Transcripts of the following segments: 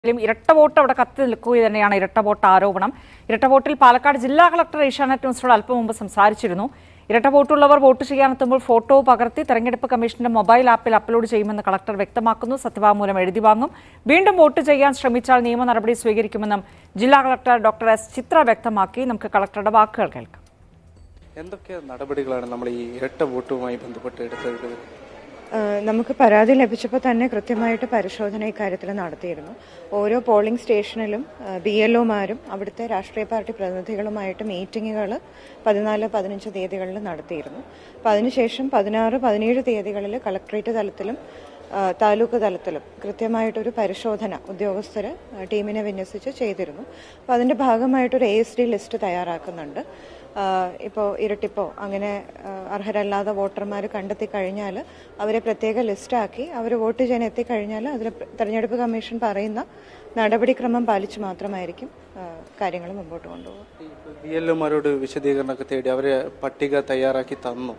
ും ഇരട്ട വോട്ട് അവിടെ കത്തി നിൽക്കുക തന്നെയാണ് ഇരട്ട വോട്ട് ആരോപണം ഇരട്ട വോട്ടിൽ പാലക്കാട് ജില്ലാ കളക്ടർ ഏഷ്യാനെറ്റ് ന്യൂസിനോട് അല്പം മുമ്പ് സംസാരിച്ചിരുന്നു ഇരട്ട വോട്ടുള്ളവർ വോട്ട് ചെയ്യാനെത്തുമ്പോൾ ഫോട്ടോ പകർത്തി തെരഞ്ഞെടുപ്പ് കമ്മീഷന്റെ മൊബൈൽ ആപ്പിൽ അപ്ലോഡ് ചെയ്യുമെന്ന് കളക്ടർ വ്യക്തമാക്കുന്നു സത്യവാങ്മൂലം എഴുതി വാങ്ങും വീണ്ടും വോട്ട് ചെയ്യാൻ ശ്രമിച്ചാൽ നിയമ നടപടി സ്വീകരിക്കുമെന്നും ജില്ലാ കളക്ടർ ഡോക്ടർ എസ് ചിത്ര വ്യക്തമാക്കി നമുക്ക് കളക്ടറുടെ വാക്കുകൾ കേൾക്കാം എന്തൊക്കെ നടപടികളാണ് നമ്മൾ ഈ ഇരട്ട വോട്ടുമായി ബന്ധപ്പെട്ട് എടുത്തത് ഏഹ് നമുക്ക് പരാതി ലഭിച്ചപ്പോൾ തന്നെ കൃത്യമായിട്ട് പരിശോധന ഇക്കാര്യത്തിൽ നടത്തിയിരുന്നു ഓരോ പോളിംഗ് സ്റ്റേഷനിലും ബി എൽ ഒമാരും അവിടുത്തെ രാഷ്ട്രീയ പാർട്ടി പ്രതിനിധികളുമായിട്ട് മീറ്റിങ്ങുകൾ പതിനാല് പതിനഞ്ച് തീയതികളിൽ നടത്തിയിരുന്നു അപ്പം അതിനുശേഷം പതിനാറ് പതിനേഴ് തീയതികളിൽ കളക്ട്രേറ്റ് തലത്തിലും ഏഹ് താലൂക്ക് തലത്തിലും കൃത്യമായിട്ടൊരു പരിശോധന ഉദ്യോഗസ്ഥർ ടീമിനെ വിന്യസിച്ച് ചെയ്തിരുന്നു അപ്പോൾ അതിൻ്റെ ഭാഗമായിട്ടൊരു എ എസ് ഡി ലിസ്റ്റ് തയ്യാറാക്കുന്നുണ്ട് ഇപ്പോൾ ഇരട്ടിപ്പോ അങ്ങനെ ആ, അർഹരല്ലാത്ത വോട്ടർമാർ കണ്ടെത്തി കഴിഞ്ഞാൽ അവരെ പ്രത്യേക ലിസ്റ്റാക്കി അവർ വോട്ട് ചെയ്യാൻ എത്തിക്കഴിഞ്ഞാൽ അതിൽ തെരഞ്ഞെടുപ്പ് കമ്മീഷൻ പറയുന്ന നടപടിക്രമം പാലിച്ച് മാത്രമായിരിക്കും കാര്യങ്ങൾ മുമ്പോട്ട് കൊണ്ടുപോകുക ബി എൽ ഒമാരോട് വിശദീകരണമൊക്കെ തേടി അവരെ പട്ടിക തയ്യാറാക്കി തന്നു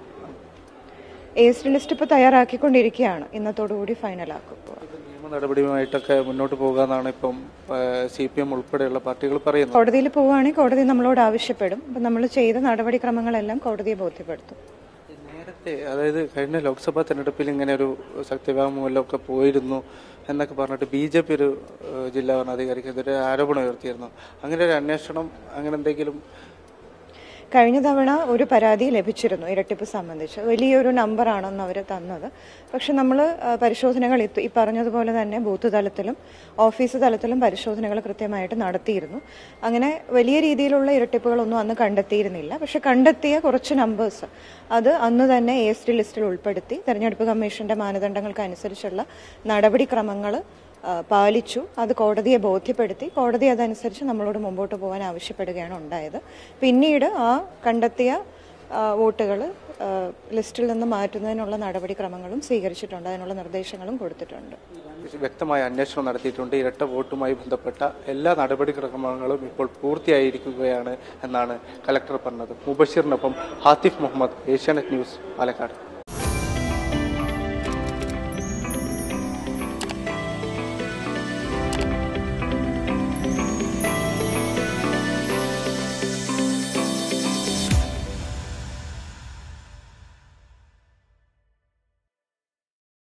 എ എസ് ഡി ലിസ്റ്റ് ഇപ്പോൾ തയ്യാറാക്കിക്കൊണ്ടിരിക്കുകയാണ് ഇന്നത്തോടുകൂടി ഫൈനലാക്കും ഇത് നിയമ നടപടിയുമായിട്ടൊക്കെ മുന്നോട്ട് പോകാന്നാണ് ഇപ്പം സി പി എം ഉൾപ്പെടെയുള്ള പാർട്ടികൾ പറയുന്നത് കോടതിയിൽ പോവുകയാണെങ്കിൽ കോടതി നമ്മളോട് ആവശ്യപ്പെടും അപ്പം നമ്മൾ ചെയ്ത നടപടിക്രമങ്ങളെല്ലാം കോടതിയെ ബോധ്യപ്പെടുത്തും നേരത്തെ അതായത് കഴിഞ്ഞ ലോക്സഭാ തെരഞ്ഞെടുപ്പിൽ ഇങ്ങനെ ഒരു സത്യവാങ്മൂലമൊക്കെ പോയിരുന്നു എന്നൊക്കെ പറഞ്ഞിട്ട് ബി ജെ പി ഒരു ഏഹ്, ജില്ലാ ഭരണാധികാരിക്കെതിരെ ആരോപണം ഉയർത്തിയിരുന്നു അങ്ങനെ ഒരു അന്വേഷണം അങ്ങനെ എന്തെങ്കിലും കഴിഞ്ഞ തവണ ഒരു പരാതി ലഭിച്ചിരുന്നു ഇരട്ടിപ്പ് സംബന്ധിച്ച് വലിയൊരു നമ്പറാണെന്ന് അവർ തന്നത് പക്ഷെ നമ്മൾ പരിശോധനകൾ ഇത് ഈ പറഞ്ഞതുപോലെ തന്നെ ബൂത്ത് തലത്തിലും ഓഫീസ് തലത്തിലും പരിശോധനകൾ കൃത്യമായിട്ട് നടത്തിയിരുന്നു അങ്ങനെ വലിയ രീതിയിലുള്ള ഇരട്ടിപ്പുകളൊന്നും അന്ന് കണ്ടെത്തിയിരുന്നില്ല പക്ഷെ കണ്ടെത്തിയ കുറച്ച് നമ്പേഴ്സ് അത് അന്ന് തന്നെ എ എസ് ടി ലിസ്റ്റിൽ ഉൾപ്പെടുത്തി തെരഞ്ഞെടുപ്പ് കമ്മീഷന്റെ മാനദണ്ഡങ്ങൾക്ക് അനുസരിച്ചുള്ള നടപടിക്രമങ്ങൾ ആ, പാലിച്ചു അത് കോടതിയെ ബോധ്യപ്പെടുത്തി കോടതി അതനുസരിച്ച് നമ്മളോട് മുമ്പോട്ട് പോകാൻ ആവശ്യപ്പെടുകയാണ് ഉണ്ടായത് പിന്നീട് ആ കണ്ടെത്തിയ വോട്ടുകൾ ലിസ്റ്റിൽ നിന്ന് മാറ്റുന്നതിനുള്ള നടപടിക്രമങ്ങളും സ്വീകരിച്ചിട്ടുണ്ട് അതിനുള്ള നിർദ്ദേശങ്ങളും കൊടുത്തിട്ടുണ്ട് വ്യക്തമായ അന്വേഷണം നടത്തിയിട്ടുണ്ട് ഇരട്ട വോട്ടുമായി ബന്ധപ്പെട്ട എല്ലാ നടപടിക്രമങ്ങളും ഇപ്പോൾ പൂർത്തിയായിരിക്കുകയാണ് എന്നാണ് കലക്ടർ പറഞ്ഞത് മുബഷീറിനൊപ്പം ഹാത്തിഫ് മുഹമ്മദ് ഏഷ്യാനെറ്റ് ന്യൂസ് പാലക്കാട്